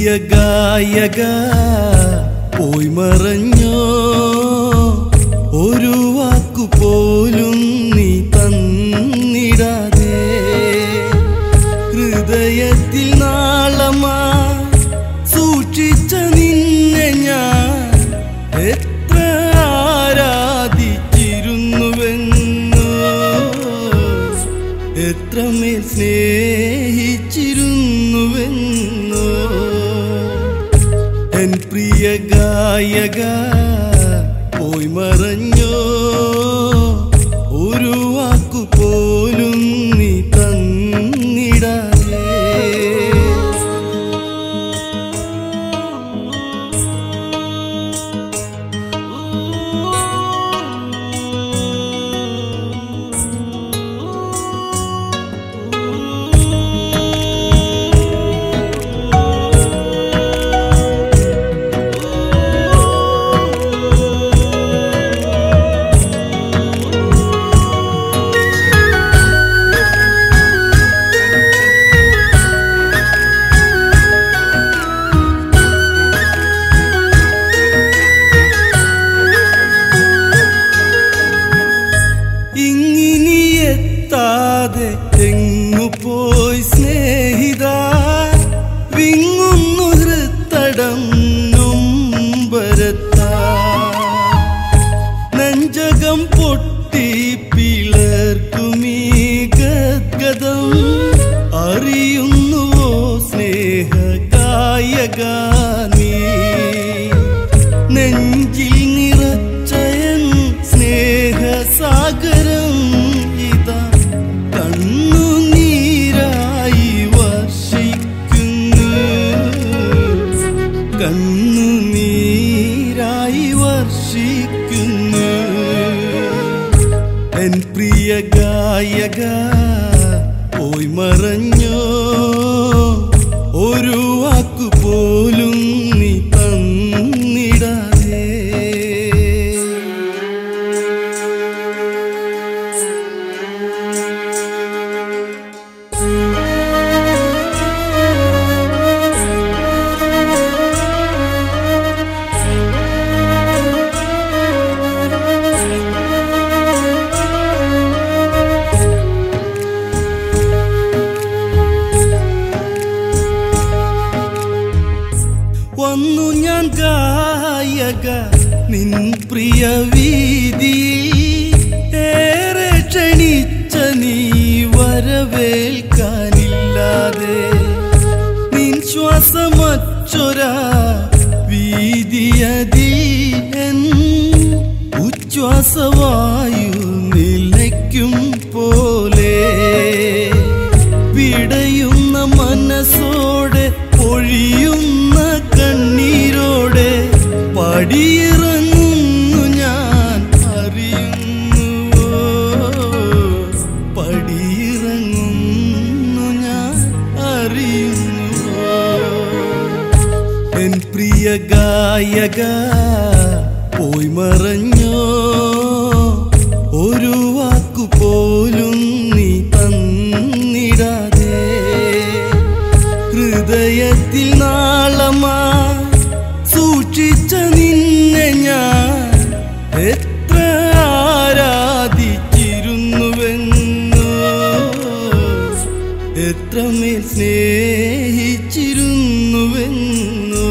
പ്രിയ ഗായക പോയി മറഞ്ഞോ ഒരു വാക്കു പോലും നീ തന്നിടാതെ ഹൃദയത്തിൽ നാളമാ സൂക്ഷിച്ച നിന്നെ ഞാൻ എത്ര ആരാധിച്ചിരുന്നുവെന്നോ എത്രമേൽ സ്നേഹിച്ചിരുന്നുവെന്നോ എൻ പ്രിയ ഗായക പോയി മറഞ്ഞോ ഒരു വാക്കു പോലും നീ തന്നിടാതെ ഇങ്ങിനി എത്താതെ എങ്ങു പോയി സ്നേഹിത വിങ്ങുന്നു ഹൃത്തടം നൊമ്പരത്താ നെഞ്ചകം പൊട്ടി പിളർക്കുമീ ഗദ്ഗതം അറിയുന്നുവോ സ്നേഹ കായക നീ നെഞ്ചിൽ നിറച്ചയൻ സ്നേഹസാഗരം ഇതാ കണ്ണുനീരായി വർഷിക്കുന്നു കണ്ണുനീരായി വർഷിക്കുന്നു എൻ പ്രിയ ഗായക പോയി മറഞ്ഞോ ഒരു വാക്കു പോലും നീ തന്നിടാതെ വന്നു ഞാൻ ഗായക നിൻ പ്രിയ വീതിയിൽ ഏറെ ക്ഷണിച്ച നീ വരവേൽക്കാനില്ലാതെ നിൻ ശ്വാസമച്ചൊരാ വീതിയതീൻ ഉച്ഛ്വാസവായു നിലയ്ക്കും പോലെ പിടയുന്ന മനസ്സോടെ പൊഴിയുന്ന കണ്ണീരോടെ പടിയിറങ്ങുന്നു ഞാൻ അറിയുന്നു പടിയിറങ്ങുന്നു ഞാൻ അറിയുന്നു എൻ പ്രിയ ഗായക പോയി മറഞ്ഞോ ഒരു വാക്കു പോലും നീ തന്നിടാതെ ഹൃദയത്തിൽ നാളമാ സൂക്ഷിച്ച നിന്നെ ഞാൻ എത്ര ആരാധിച്ചിരുന്നുവെന്നോ എത്രമേൽ സ്നേഹിച്ചിരുന്നുവെന്നോ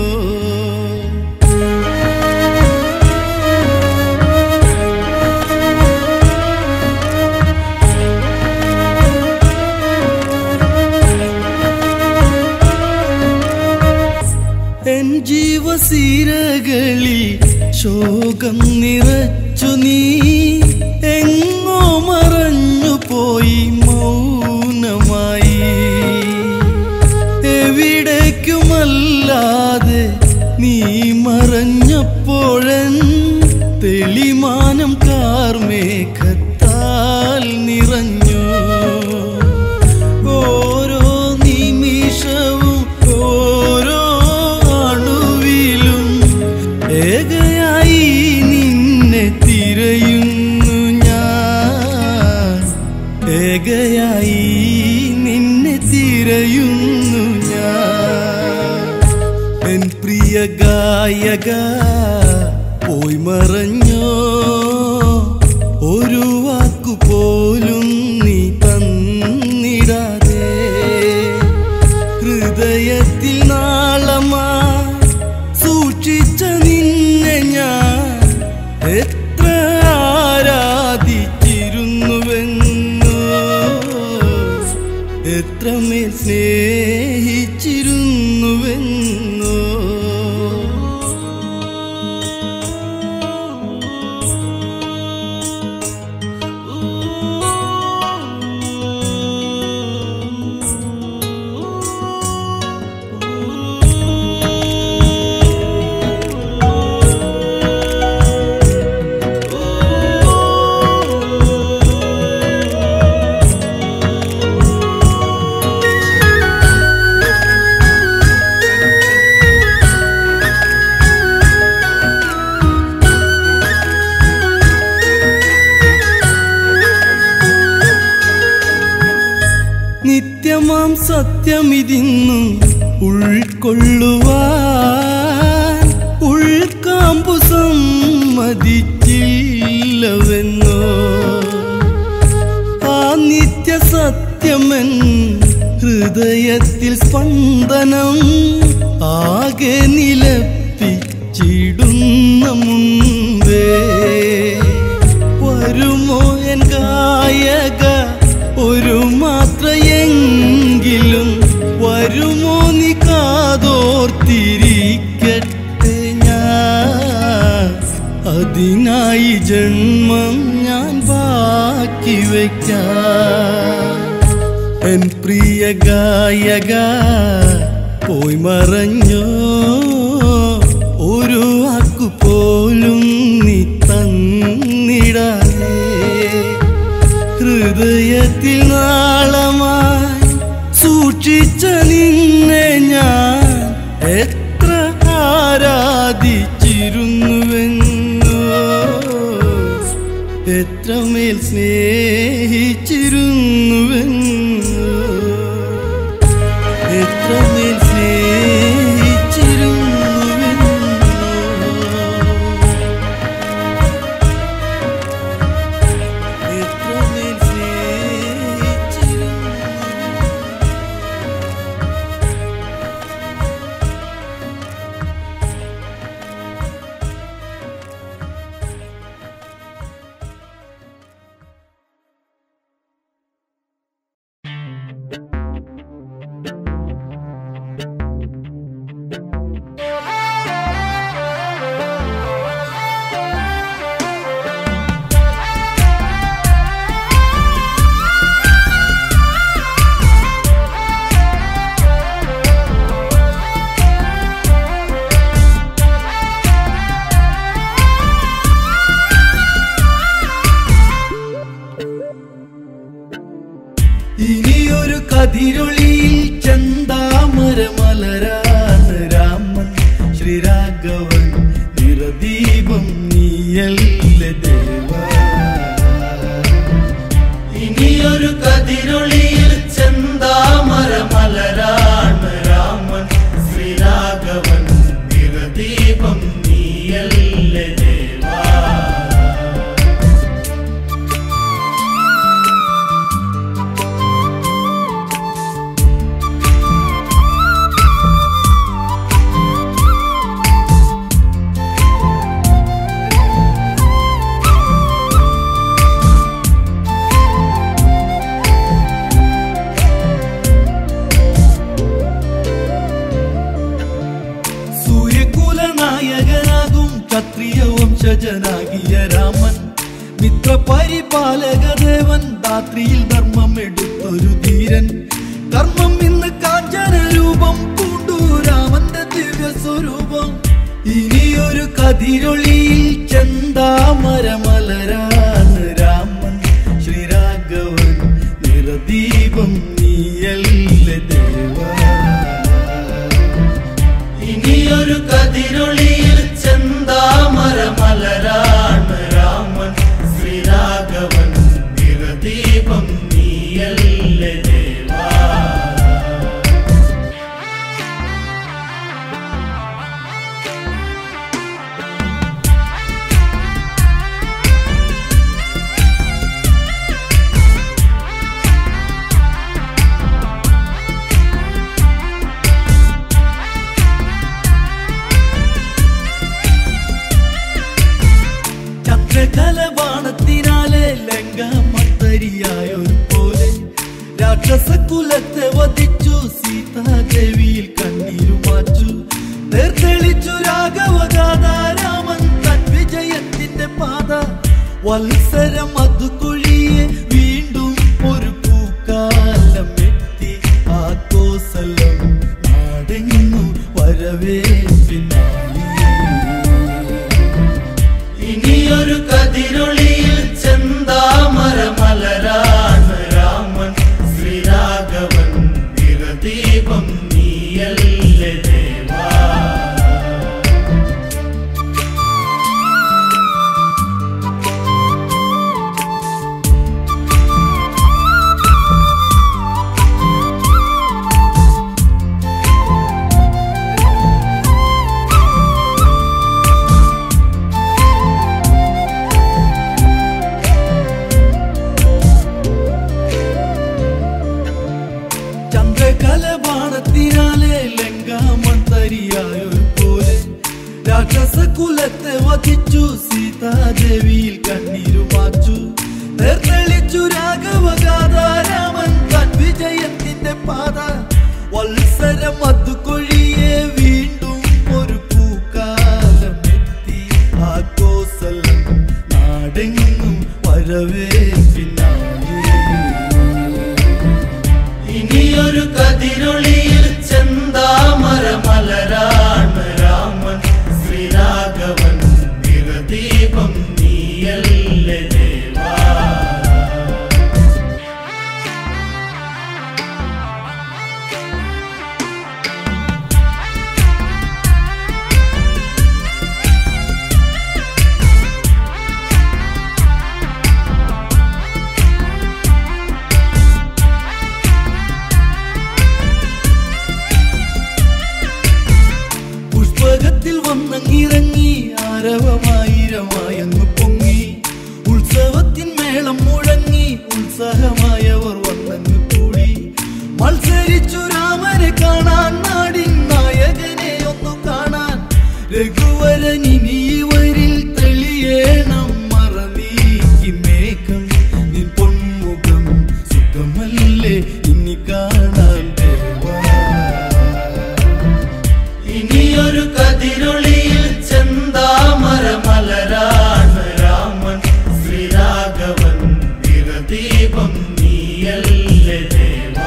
എൻ ജീവസീരകളിൽ ശോകം നിറച്ചു നീ എങ്ങോ മറഞ്ഞു പോയി മൗനമായി എവിടേക്കുമല്ലാതെ നീ മറഞ്ഞപ്പോഴൻ തെളിമാനം കാർമേഘത്താൽ നിറഞ്ഞു ഓരോ നിമിഷവും ഓരോ അണുവിലും ഏകയായി നിന്നെ തിരയുന്നു ഞാൻ ഏകയായി നിന്നെ തിരയുന്നു ഞാൻ ഗായക പോയി മറഞ്ഞോ ഒരു വാക്കു പോലും നീ തന്നിടാതെ ഹൃദയത്തിൽ നാളമാ സൂക്ഷിച്ച നിന്നെ ഞാൻ എത്ര ആരാധിച്ചിരുന്നുവെന്നോ എത്രമേൽ സ്നേഹിച്ചിരുന്നുവെന്നോ നിത്യമാം സത്യമിതിന്നും ഉൾക്കൊള്ളുവാൻ ഉൾക്കാമ്പു സമ്മതിച്ചില്ലവെന്നോ ആ നിത്യ സത്യമൻ ഹൃദയത്തിൽ സ്പന്ദനം ആകെ നിലപ്പിച്ചിടുന്ന മുമ്പേ വരുമോ എൻ ഗായക ഒരു മാത്രയെങ്കിലും വരുമോ നീ കാതോർത്തിരിക്കട്ടെ ഞാൻ അതിനായി ജന്മം ഞാൻ ബാക്കി വയ്ക്കാം എൻ പ്രിയ ഗായക പോയി മറഞ്ഞോ ഒരു വാക്കു പോലും നീ തന്നിടാതെ ഹൃദയത്തിൽ നാളമായി സൂക്ഷിച്ച നിന്നെ ഞാൻ എത്ര ആരാധിച്ചിരുന്നുവെന്നോ എത്രമേൽ സ്നേഹിച്ചിരുന്നുവെന്നോ എത്രമേൽ സ്നേഹിച്ചിരുന്നുവെന്നോ എത്രമേൽ സ്നേഹിച്ചിരുന്നു ഇനിയൊരു കതിരൊളിയിൽ ചന്താമര മലരാണ് രാമൻ ശ്രീരാഘവൻ നിറദീപം നീയല്ല ദേവ ഇനിയൊരു കതിരൊളിയിൽ ചന്താമര മലരാണ് രാമൻ ശ്രീരാഘവൻ നിറദീപം നീയല്ല ദേവ സൂര്യകുല നായകനാകും ക്ഷത്രിയ വംശജനാകിയ രാമൻ മിത്രപരിപാലക ദേവൻ രാത്രിയിൽ ധർമ്മം എടുത്തൊരു ധീരൻ കർമ്മം ഇന്ന് കാഞ്ചന രൂപം പൂണ്ടു രാമന്റെ ദിവ്യ സ്വരൂപം ഇനിയൊരു കതിരൊളിയിൽ ചന്താമര മലരാണ് രാമൻ ശ്രീരാഘവൻ നിറദീപം നീയല്ല ദേവ ഇനിയൊരു കതിരൊളിയിൽ ചന്താമര മലരാണ് രാമൻ ശ്രീരാഘവൻ നിറദീപം നീയല്ല ദേവാ ും രാക്ഷസകുലത്തെ വധിച്ചു സീതാദേവിയിൽ കണ്ണീരു മാച്ചു നേർത്തെളിച്ചു രാഘവഗാഥ രാമൻ തൻ വിജയത്തിന്റെ പാത വത്സരം അത് കൊഴിയെ വീണ്ടും ഒരു പൂക്കാലം എത്തി ആ കോസലം നാടെങ്ങും വരവേൽപ്പിനായി ഇനിയൊരു കതിരൊളിയിൽ ചെന്താമര മലരാണ് രാമൻ ശ്രീരാഘവൻ നിറദീപം നീയല്ലേ ദേവാ ചന്ദ്രകലബാണത്തിനാലെ ലങ്കാമന്തരിയായൊരു പോലെ രാക്ഷസകുലത്തെ വധിച്ചു സീതാദേവിയിൽ കണ്ണീരു മാച്ചു നേർത്തെളിച്ചു രാഘവഗാഥ രാമൻ തൻ വിജയത്തിന്റെ പാത വത്സരം അത് കൊഴിയെ വീണ്ടും ഒരു പൂക്കാലം എത്തി ആ കോസലം നാടെങ്ങും വരവേൽപ്പിനായി ഇനിയൊരു കതിരൊളിയിൽ ചെന്താമര മലരാണ് രാമൻ ശ്രീരാഘവൻ നിറദീപം നീയല്ലേ ദേവാ പുഷ്പകത്തിൽ വന്നങ്ങിറങ്ങി ആരവമായിരമായങ്ങ് പൊങ്ങി ഉത്സവത്തിൻ മേളം മുഴങ്ങി ഉത്സാഹമായവർ വന്നങ്ങ് കൂടി മത്സരിച്ചു രാമനെ കാണാൻ നാടിൻ നായകനെ ഒന്നു കാണാൻ രഘുവരൻ ഇനി ഇവരിൽ തെളിയേണം മറനീക്കി മേഘം നിൻ പൊന്മുഖം സുഖമല്ലേ ഇനി കാണാൻ ദേവാ ഇനിയൊരു കതിരൊളിയിൽ ചെന്താമര മലരാണ് രാമൻ ശ്രീരാഘവൻ നിറദീപം നീയല്ലേ ദേവാ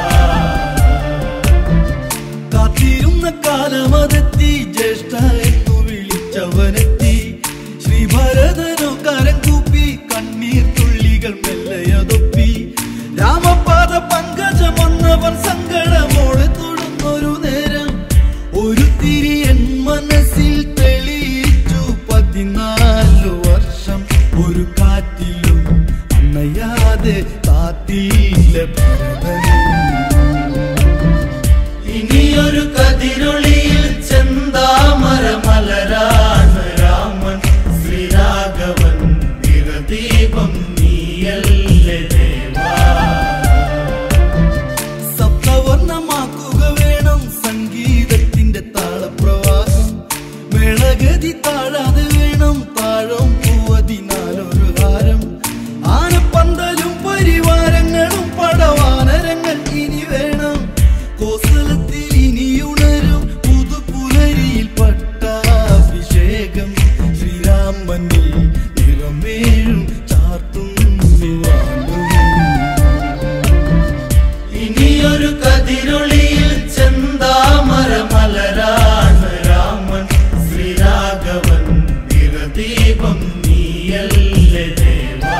കാത്തിരുന്ന കാലമതെത്തി ജ്യേഷ്ഠ എന്നു വിളിച്ചവനെത്തി ശ്രീഭരതനോ കരം കൂപ്പി കണ്ണീർ തുള്ളികൾ മെല്ലയതൊപ്പി രാമപാദ പങ്കജമൊന്നവൻ സങ്കടമോടെ തൊടുന്നൊരു നേരം ഒരു തിരി എൻ മനസ്സിൽ തെളിയിച്ചു പതിനാലു വർഷം ഒരു കാറ്റിലും അന്നയാതെ കാത്തില്ല ഭരതനും ഇനിയൊരു കതിരൊളിയിൽ ചെന്താമര മലരാണ് രാമൻ ശ്രീരാഘവൻ നിറദീപം നീയല്ലേ ദേവാ സപ്തവർണ്ണമാക്കുക വേണം സംഗീതത്തിന്റെ താളപ്രവാഹം മേളഗതി താഴാതെ വേണം താഴം പൂവതിനാലൊരു ഹാരം ആനപ്പന്തലും പരിവാരങ്ങളും പടവാനരങ്ങൾ ഇനി വേണം കോസലത്തിൽ ഇനിയുണരും പുതുപുലരിയിൽ പട്ടാഭിഷേകം ശ്രീരാമനിൽ നിറമേഴും ചാർത്തും ഇനിയൊരു കതിരൊളിയിൽ ചെന്താമര മലരാണ് രാമൻ ശ്രീരാഘവൻ നിറദീപം നീയല്ലേ ദേവാ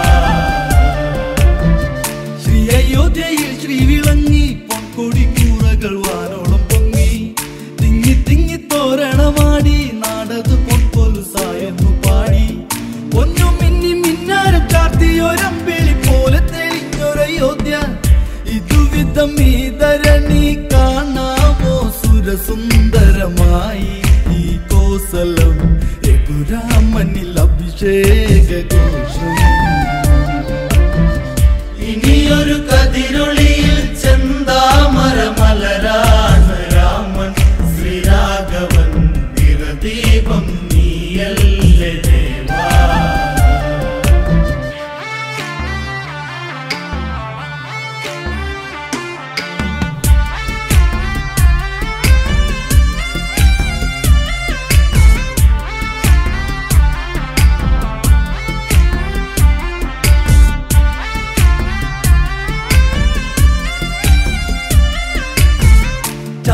ശ്രീ അയോധ്യയിൽ ശ്രീ വിളങ്ങി പൊൻകൊടി കൂറകൾ വാനോളം പൊങ്ങി തിങ്ങി തിങ്ങി തോരണമാടി നാടത് പൊൻപൊലുസായെന്നു പാടി പൊന്നും മിന്നി മിന്നാരം ചാർത്തിയൊരമ്പിളി പോലെ തെളിഞ്ഞൊരയോധ്യ ഇതുവിധം ഈ ധരണി കാണാമോ സുരസുന്ദരമായി ഈ കോസലം രഘുരാമനിൽ അഭിഷേക ഘോഷം ഇനിയൊരു കതിരൊളിയിൽ ചെന്താമര മലരാണ് രാമൻ ശ്രീരാഘവൻ നിറദീപം നീയല്ലേ ദേവാ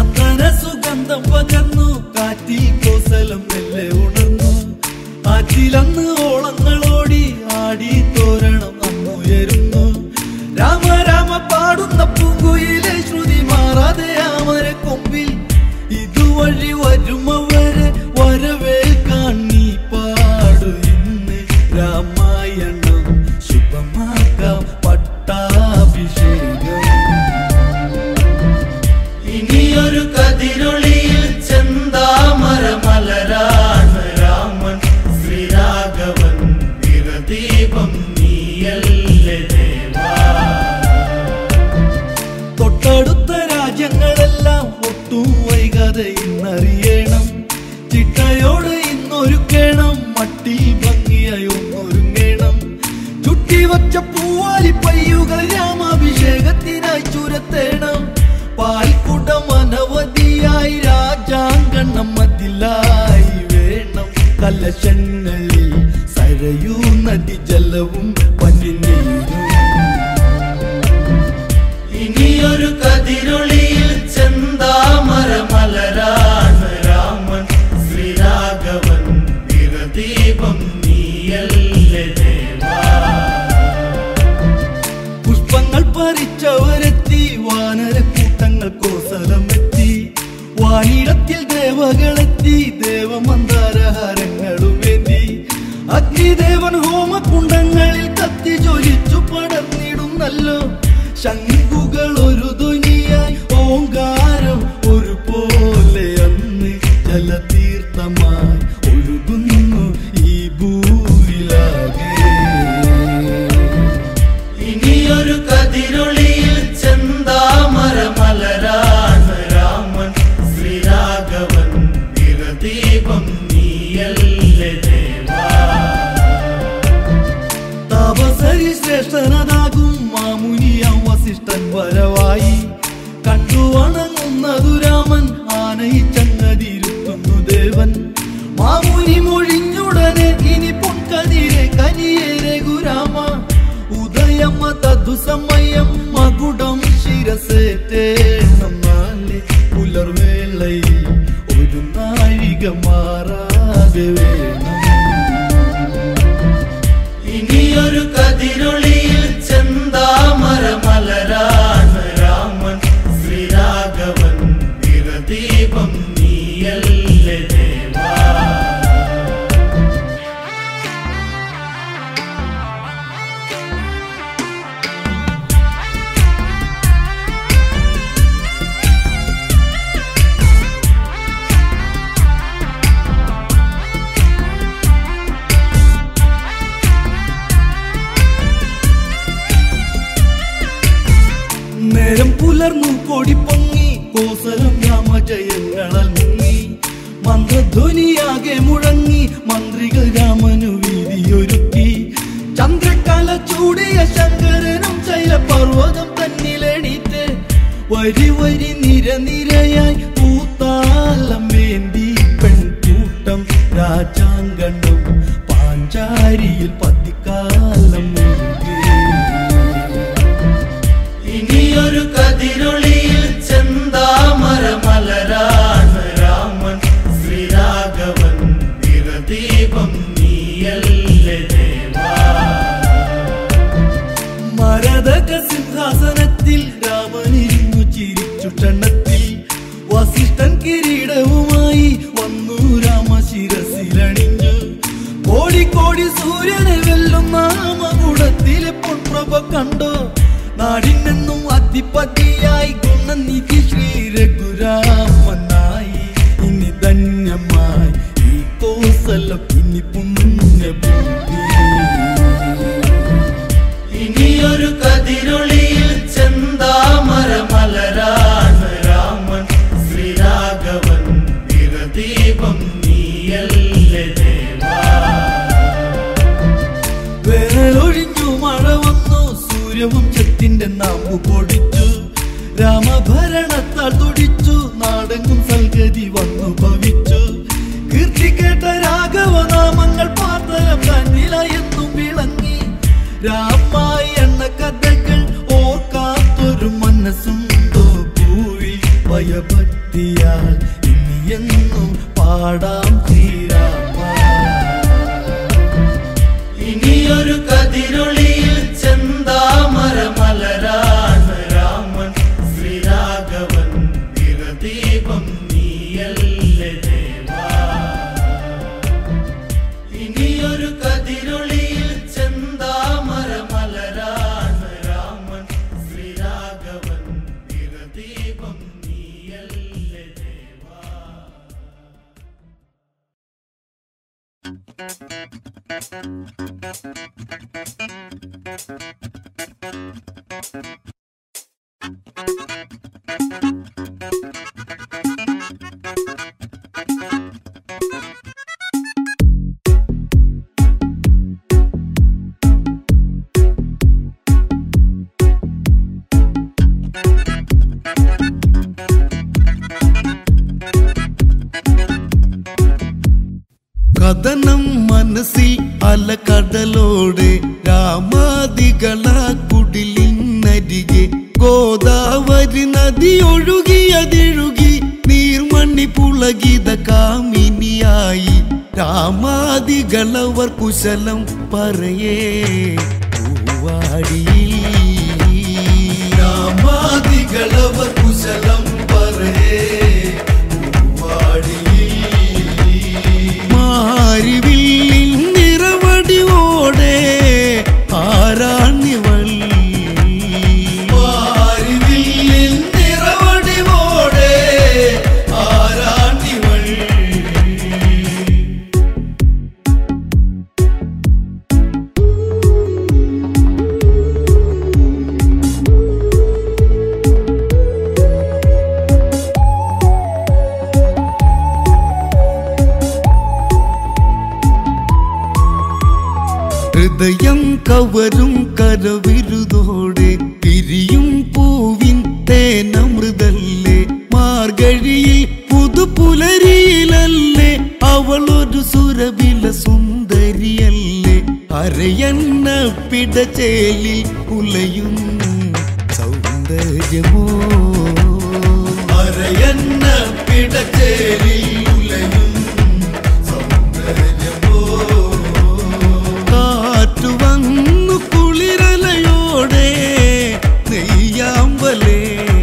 ചന്ദന സുഗന്ധം പകർന്നു കാറ്റിൽ കോസലം മെല്ലെ ഉണർന്നു ആറ്റിലന്ന് ഓളങ്ങളോടി ആടി തോരണം അന്നുയരുന്നു രാമ രാമ പാടുന്ന പൂങ്കുയിലെ ശ്രുതി മാറാതെ ആമര കൊമ്പിൽ ഇതുവഴി വരുമവരെ വരവേൽക്കാൻ നീ പാടു ഇന്ന് രാമായണം ശുഭമാക്കാം പട്ടാഭിഷേകം ഇനിയൊരു കതിരൊളിയിൽ ചെന്താമര മലരാണ് രാമൻ ശ്രീരാഘവൻ നിറദീപം നീയല്ലേ ദേവാ തൊട്ടടുത്ത രാജ്യങ്ങളെല്ലാം ഒട്ടും വൈകാതെ ഇന്നറിയണം ചിട്ടയോട് ഇന്നൊരുക്കേണം മട്ടി ഭംഗിയായി ഒന്നൊരുങ്ങണം ചുട്ടിവച്ച പൂവാലി പയ്യുകൾ രാമാഭിഷേകത്തിനായി ചുരത്തേണം പാൽക്കുടം അനവധിയായി രാജാങ്കണം മതിലായി വേണം കലശങ്ങളിൽ സരയൂ നദി ജലവും പനിനീരും ഇനിയൊരു കതിരൊളിയിൽ ചെന്താമര മലരാണ് രാമൻ ശ്രീരാഘവൻ നിറദീപം നീയല്ലേ ദേവാ പുഷ്പങ്ങൾ പറിച്ചവരെത്തി വാനരക്കൂട്ടങ്ങൾ കോസലമെത്തി വാനിടത്തിൽ ദേവകളെത്തി ദേവമന്ദാരഹാരങ്ങളും വേണ്ടി അഗ്നിദേവൻ ഹോമകുണ്ടങ്ങളിൽ കത്തി ജ്വലിച്ചു പടർന്നിടുന്നല്ലോ ശംഖുകൾ ഒരു ധ്വനിയായി ഓങ്കാരം ഒരുപോലെ അന്ന് ജലതീർത്ഥമായി ഒഴുകുന്നു ഈ ഭൂവിലാകെ ഇനിയൊരു കതിരൊളിയിൽ ചെന്താമര മലരാണ് രാമൻ ശ്രീരാഘവൻ നിറദീപം നീയല്ലേ ദേവാ താപസരി ശ്രേഷ്ഠനതാകും മാമുനിയാം വസിഷ്ഠൻ വരവായി കണ്ടു വണങ്ങുന്നതു രാമൻ ആനയിച്ചങ്ങതിരുത്തുന്നു ദേവൻ മാമുനി മൊഴിഞ്ഞുടനെ ഇനി പൊൻകതിരെ കനിയേരെ ഗുരാമ ഉദയമ തതു സമയം മകുടം ശിരസേറ്റേണം നാളെ പുലർവേളയിൽ ഒരു നാഴിക മാറാതെ വേണം ഇനിയൊരു കതിരൊളിയിൽ ചെന്താമര മലരാണ് രാമൻ ശ്രീരാഘവൻ നിറദീപം നീയല്ലേ ദേവാ നേരം പുലർന്നു കൊടി പൊങ്ങി കോസലം രാമജയങ്ങളാൽ മുങ്ങി മന്ത്രധ്വനിയാകെ മുഴങ്ങി മന്ത്രികൾ രാമനു വീതിയൊരുക്കി ചന്ദ്രകല ചൂടിയ ശങ്കരനും ശൈലപർവ്വതം തന്നിലെണീറ്റ് വരി വരി നിര നിരയായി പൂത്താലം വേണ്ടി പെൺകൂട്ടം രാജാങ്കണം പാഞ്ചാരിയിൽ പതിക്കാലം മുഴുകി ഇനിയൊരു കതിരൊളിയിൽ ചെന്താമര മലരാണ് രാമൻ ശ്രീരാഘവൻ നിറദീപം നീയല്ലേ ദേവാ മരതക സിംഹാസനത്തിൽ രാമനിരുന്നു ചിരിച്ചു ക്ഷണത്തിൽ വസിഷ്ഠൻ കിരീടവുമായി വന്നു രാമശിരസിലണിഞ്ഞു കോടി കോടി സൂര്യനെ വെല്ലുന്ന നാമകുടത്തിലെ പൊൻപ്രഭ കണ്ടോ നാടിനെന്നും അധിപതിയായി ഗുണനിധി ശ്രീ രഘുരാമനായി ഇനി ധന്യമായി ഈ കോസലം ഇനി പുണ്യഭൂമി ഇനിയൊരു കതിരൊളിയിൽ ചെന്താമര മലരാണ് രാമൻ ശ്രീരാഘവൻ നിറദീപം നീയല്ലേ ദേവാ വേനലൊഴിഞ്ഞു മഴ വന്നു സൂര്യവംശത്തിന്റെ നാമ്പു പൊടിച്ചു രാമഭരണത്താൽ തുടിച്ചു നാടെങ്ങും സൽഗതി വന്നു ഭവിച്ചു കീർത്തി കേട്ട രാഘവനാമങ്ങൾ പാതരം തന്നിലായെന്നും വിളങ്ങി രാമായണ കഥകൾ ഓർക്കാത്തൊരു മനസ്സുണ്ടോ ഭൂവിൽ ഭയപ്പെട്ട എത്തിയാൽ ഇനി എന്നും പാടാം ശ്രീരാമ ഇനിയൊരു കതിരൊളിയിൽ ചെന്താമര മലരാണ് രാമൻ ശ്രീരാഘവൻ നിറദീപം നീയല്ലേ ദേവാ ഇനിയൊരു കതിരൊളിയിൽ ചെന്താമര മലരാണ് രാമൻ ശ്രീരാഘവൻ നിറദീപം നീയല്ലേ ദേവാ കഥനം മനസ്സിൽ അലകടലോട് രാമാദികള കുടിലിനരികെ ഗോദാവരി നദി ഒഴുകിയതിഴുകി നീർമണി പുളകിത കാമിനിയായി രാമാദികളവർ കുശലം പറയേ പൂവാടിയിൽ രാമാദികളവർ കുശലം പറയേ പൂവാടിയിൽ മാരിവില്ലിൻ നിറവടിയോടെ ആരാണിവൾ മാരിവില്ലിൻ നിറവടിയോടെ ആരാണിവൾ ഹൃദയം കവരും കരവിരുതോടെ പിരിയും പൂവിൻ തേനമൃതല്ലേ മാർഗഴിയിൽ പുതുപുലരിയിലല്ലേ അവളൊരു സുരവില സുന്ദരിയല്ലേ അരയന്ന പിടചേലിൽ ഉലയും സൗന്ദര്യമോ അരയന്ന പിടചേലിൽ ഉലയും സൗന്ദര്യമോ കാറ്റു വന്നു കുളിരലയോടെ നെയ്യാമ്പലേ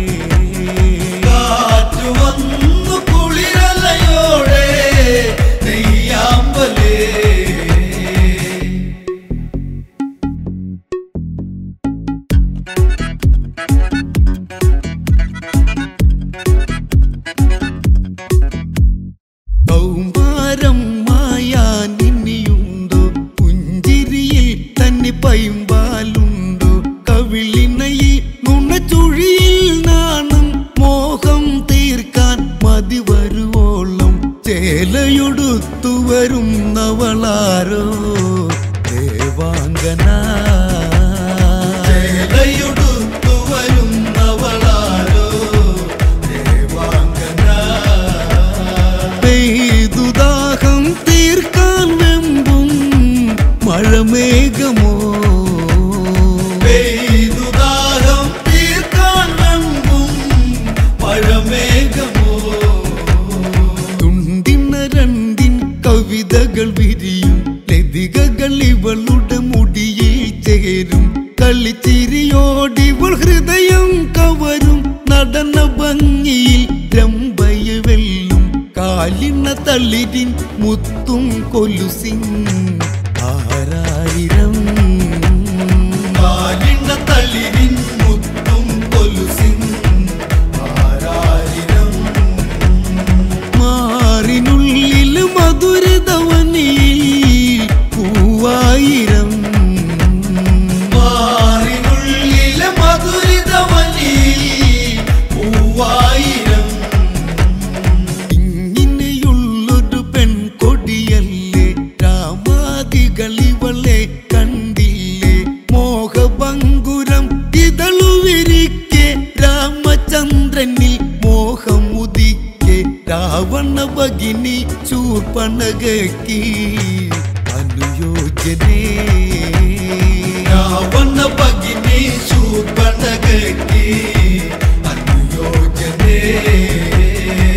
കാറ്റു വന്നു കുളിരലയോടെ നെയ്യാമ്പലേ കൗമാരം മായാൻ ഇനിയുണ്ടോ പുഞ്ചിരിയിൽ തന്നെ പൈമ്പാലുണ്ടോ കവിളിനയിൽ നുണച്ചുഴിയിൽ നാണം മോഹം തീർക്കാൻ മതി വരുവോളം ചേലയൊടുത്തു വരുന്നവളാരോ ദേവാംഗന ചേലയൊടുത്തു വരുന്നവളാരോ ദേവാംഗന പെയ്തുദാഹം തീർക്കാൻ വെമ്പും മഴമേഘമോ പെയ്തുദാഹം തീർക്കാൻ വെമ്പും മഴമേഘമോ തുണ്ടിന രണ്ടിൻ കവിതകൾ വിരിയും ലതികകൾ ഇവളുടെ മുടിയിൽ ചേരും കളിച്ചിരിയോടിവൾ ഹൃദയം കവരും നടന ഭംഗിയിൽ രമ്പയ വെല്ലും കാലിന തളിരിൻ മുത്തും കൊലുസിൻ ആരായിരം കാലിന തളിരിൻ മുത്തും കൊലുസിൻ ആരായിരം മാറിനുള്ളിൽ മധുരതവനിയിൽ പൂവായിരം മാറിനുള്ളിൽ മധുരിതവനിയിൽ പൂവായിരം ഇങ്ങനെയുള്ളൊരു പെൺകൊടിയല്ലേ രാമാദികളിവളെ കണ്ടില്ലേ മോഹഭങ്കുരം ഇതളുവിരിക്കെ രാമചന്ദ്രനിൽ മോഹം ഉദിക്കെ രാവണ ഭഗിനി ചൂർപ്പണകി അനുയോജ്യനേ രാവണ ഭഗിനി ചൂർപ്പണകി അനുയോജ്യനേ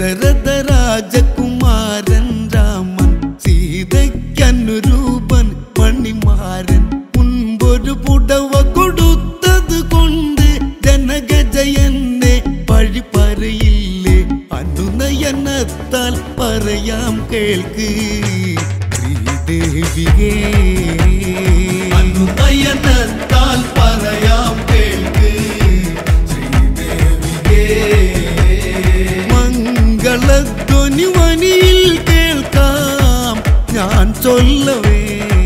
ദശരഥ രാജകുമാരൻ രാമൻ സീതയ്ക്കനുരൂപൻ മണിമാരൻ മുൻപൊരു പുടവ കൊടുത്തത് കൊണ്ട് ജനകജയനെ വഴി പറയില്ലേ അനുനയനത്താൽ പറയാം കേൾക്ക് ശ്രീദേവികേ അനുനയനത്താൽ പറയാം കേൾക്ക് ശ്രീദേവികേ മംഗളധ്വനി വനിയിൽ കേൾക്കാം ഞാൻ ചൊല്ലവേ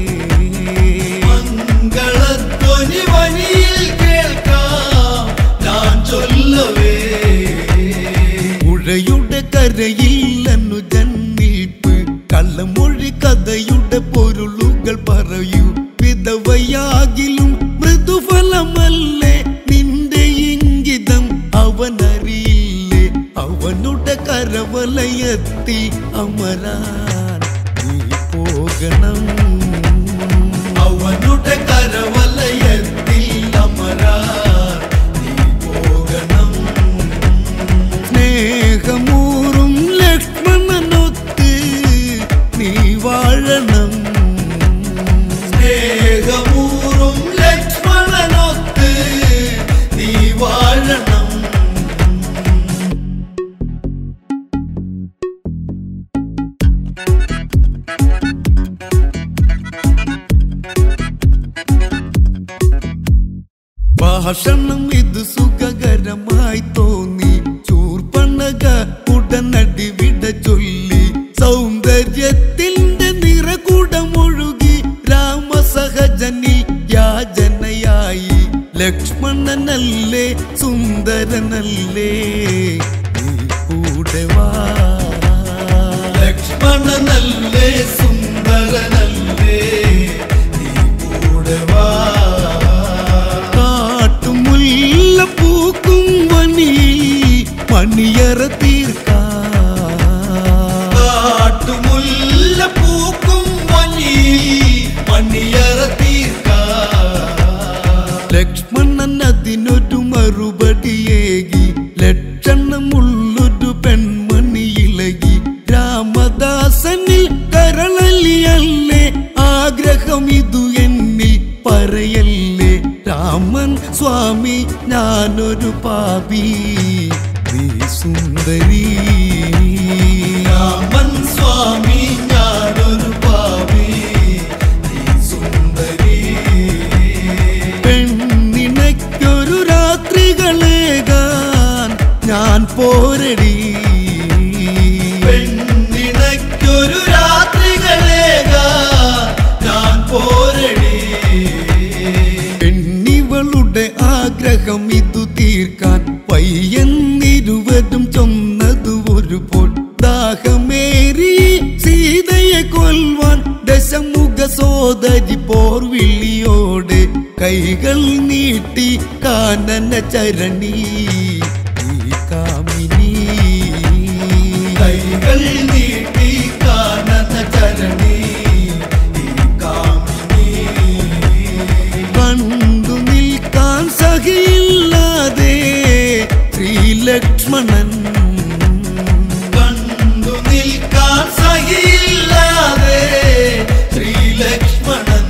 മംഗളധ്വനി വനിയിൽ കേൾക്കാം ഞാൻ ചൊല്ലവേ പുഴയുടെ കരയിൽ അനുജൻ നിൽപ്പ് കള്ളമൊഴി കഥയുടെ പൊരുളുകൾ പറയൂ വിധവയാകിലും മൃദുഫലമല്ലേ നിന്റെ ഇംഗിതം അവനറിയില്ലേ അവനുടെ കരവലയത്തി അമരാൻ നീ പോകണം അവനുടെ കരവലയത്തിൽ അമരാ നീ പോകണം സ്നേഹമൂറും ലക്ഷ്മണനൊത്ത് നീ വാഴണം സ്നേഹമൂറും ലക്ഷ്മണനൊത്ത് നീ വാഴണം ഭാഷണം ഇത് സുഖകരമായി തോന്നി ചൂർപ്പണക ഉടനടി വിട ചൊല്ലി സൗന്ദര്യത്തിന്റെ നിറകൂടമൊഴുകി രാമസഹജനിൽ യാചനയായി ലക്ഷ്മണനല്ലേ സുന്ദരനല്ലേ നീ കൂടെ വാ ലക്ഷ്മണനല്ലേ സുന്ദരനല്ലേ നീ കൂടെ വാ കാട്ടുമുല്ല പൂക്കും വനി മണിയറ തീർക്കാം കാട്ടുമുല്ല പൂക്കും വനി മണിയറ തീർക്കാ ലക്ഷ്മണൻ അതിനൊരു മറുപടിയേകി ലക്ഷണമുള്ളൊരു പെൺമണി ഇളകി രാമദാസനിൽ കരളലിയല്ലേ ആഗ്രഹം ഇതു എന്നിൽ പറയല്ലേ രാമൻ സ്വാമി ഞാനൊരു പാപി നീ സുന്ദരി രാമൻ സ്വാമി ഞാനൊരു പാപി നീ സുന്ദരി പെണ്ണിനയ്ക്കൊരു രാത്രികളേകാൻ ഞാൻ പോരടി പെണ്ണിണയ്ക്കൊരു രാത്രികളേക ഞാൻ പോരടി പെണ്ണിവളുടെ ആഗ്രഹം ഇതു തീർക്കാൻ പയ്യന്നിരുവരും ചൊന്നത് ഒരു പോൽ ദാഹമേറി സീതയെ കൊൽവാൻ ദശമുഖ സോദരി പോർവിളിയോടെ കൈകൾ നീട്ടി കാനന ചരണി ഈ കാമിനി കൈകൾ നീട്ടി കാനന ചരണി ഈ കാമിനി കണ്ടു നിൽക്കാൻ സഹിയില്ലാതെ ശ്രീലക്ഷ്മണൻ കണ്ടു നിൽക്കാൻ സഹിയില്ലാതെ ശ്രീലക്ഷ്മണൻ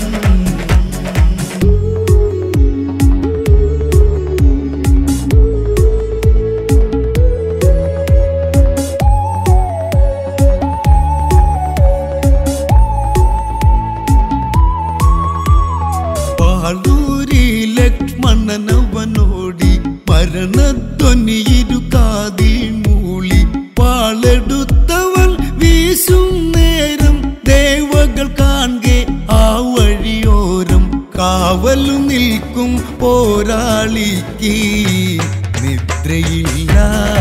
പാളൂരി ലക്ഷ്മണനവനോടി മരണധ്വനിയിരു കാതിൽ മൂളി പാളെടുത്തവൻ വീശും നേരം ദേവകൾ കാണെ ആ വഴിയോരം കാവലു നിൽക്കും പോരാളിക്ക് നിദ്രയില്ല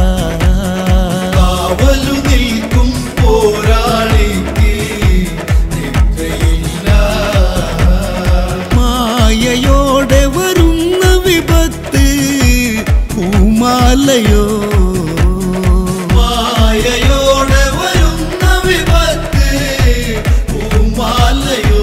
കാവലു നിൽക്കും പോരാളിക്ക് നിദ്രയില്ല മായയോടെ വരുന്ന വിപത്ത് പൂമാലയോ മായയോടെ വരുന്ന വിപത്ത് പൂമാലയോ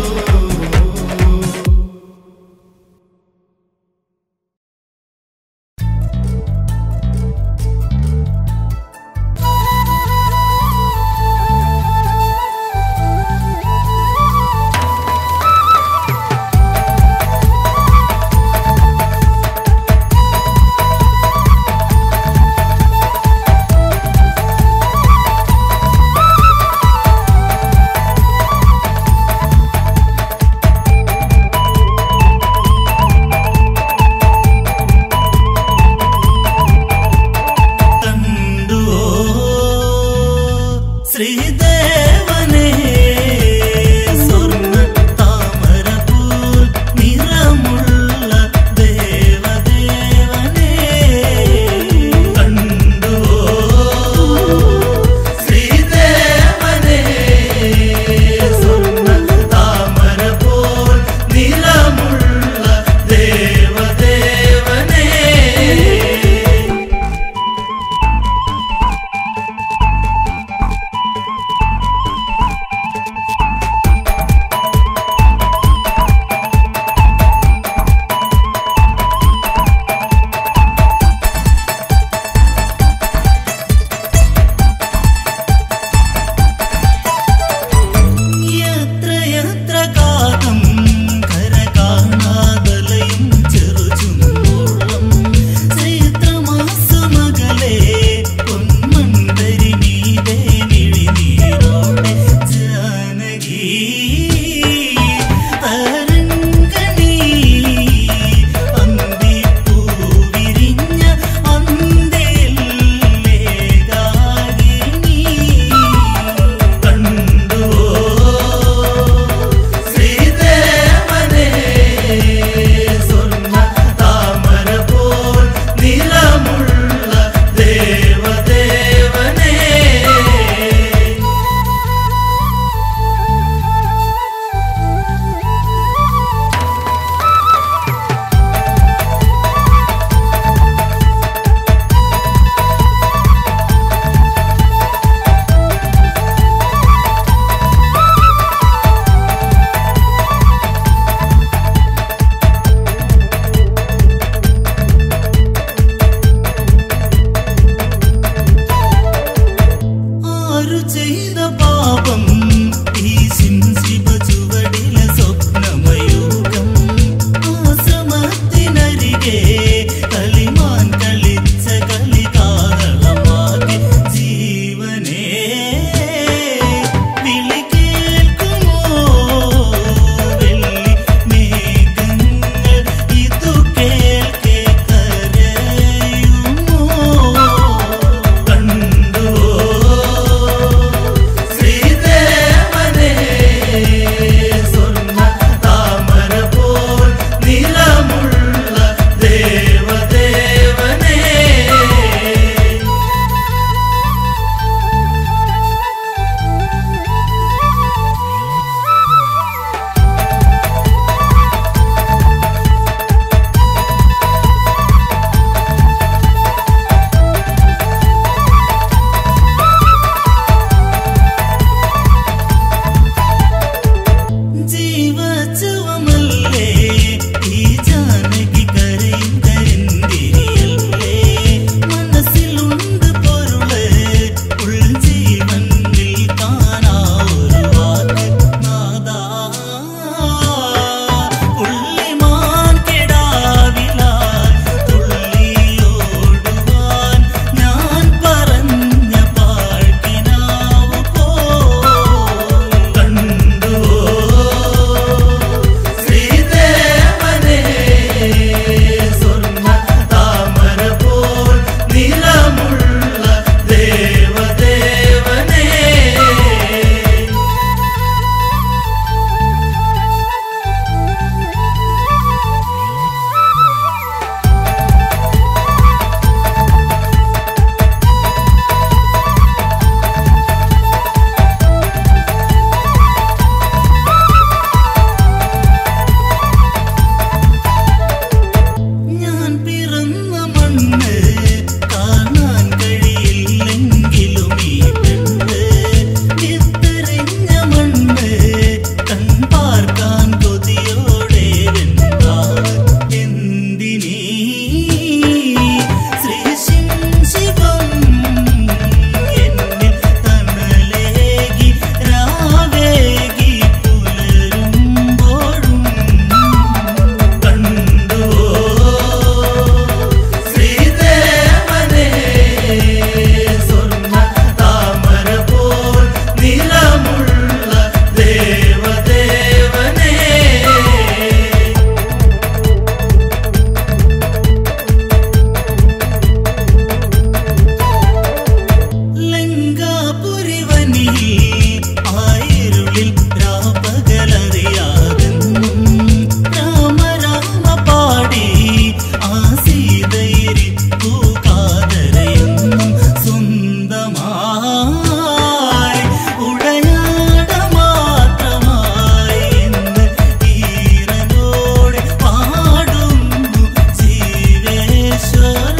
ഉടയാട മാത്രമായി ഇന്ന് ഈറനോടെ പാടുന്നു ജീവേശ്വര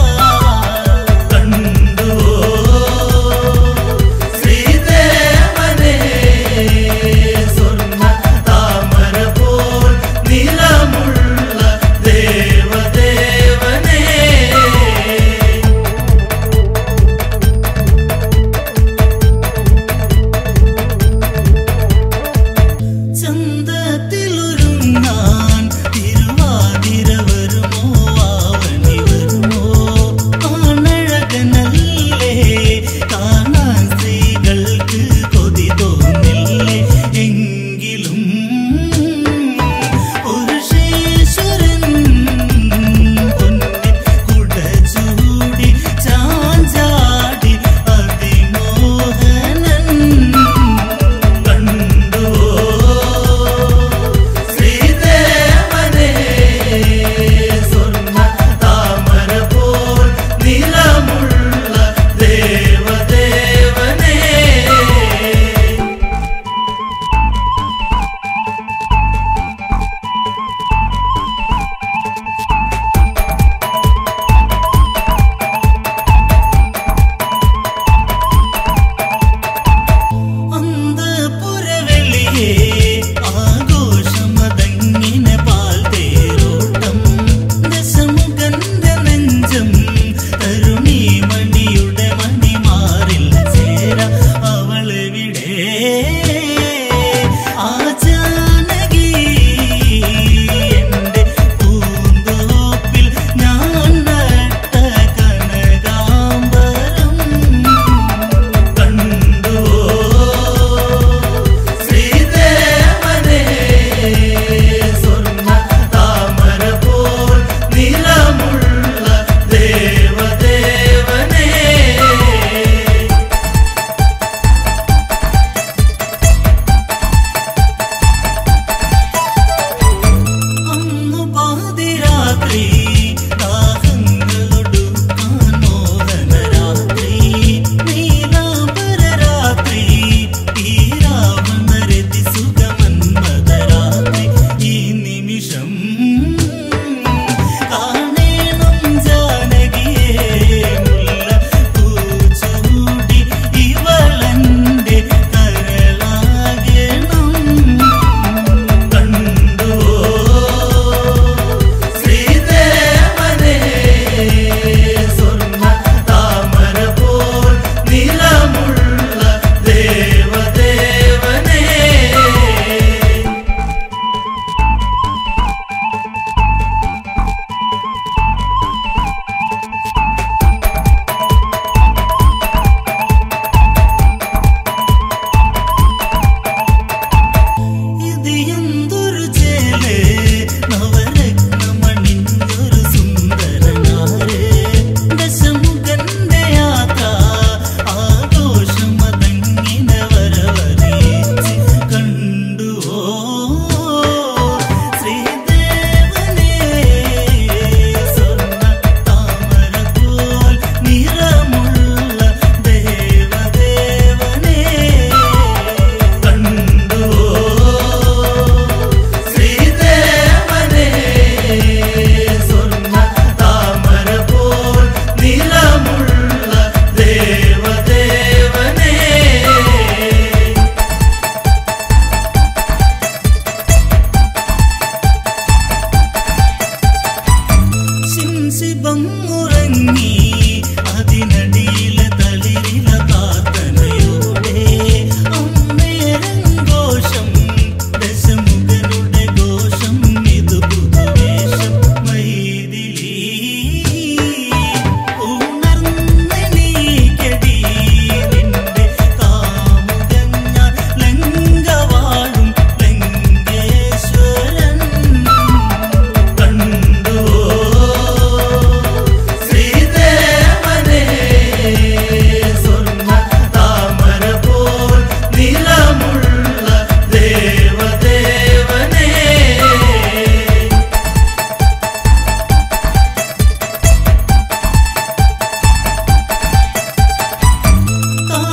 കണ്ടുവോ ശ്രീദേവനെ സ്വർണ്ണ താമര പോൽ നിറമുള്ള ദേവദേവനേ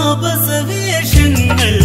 താപസവേഷങ്ങൾ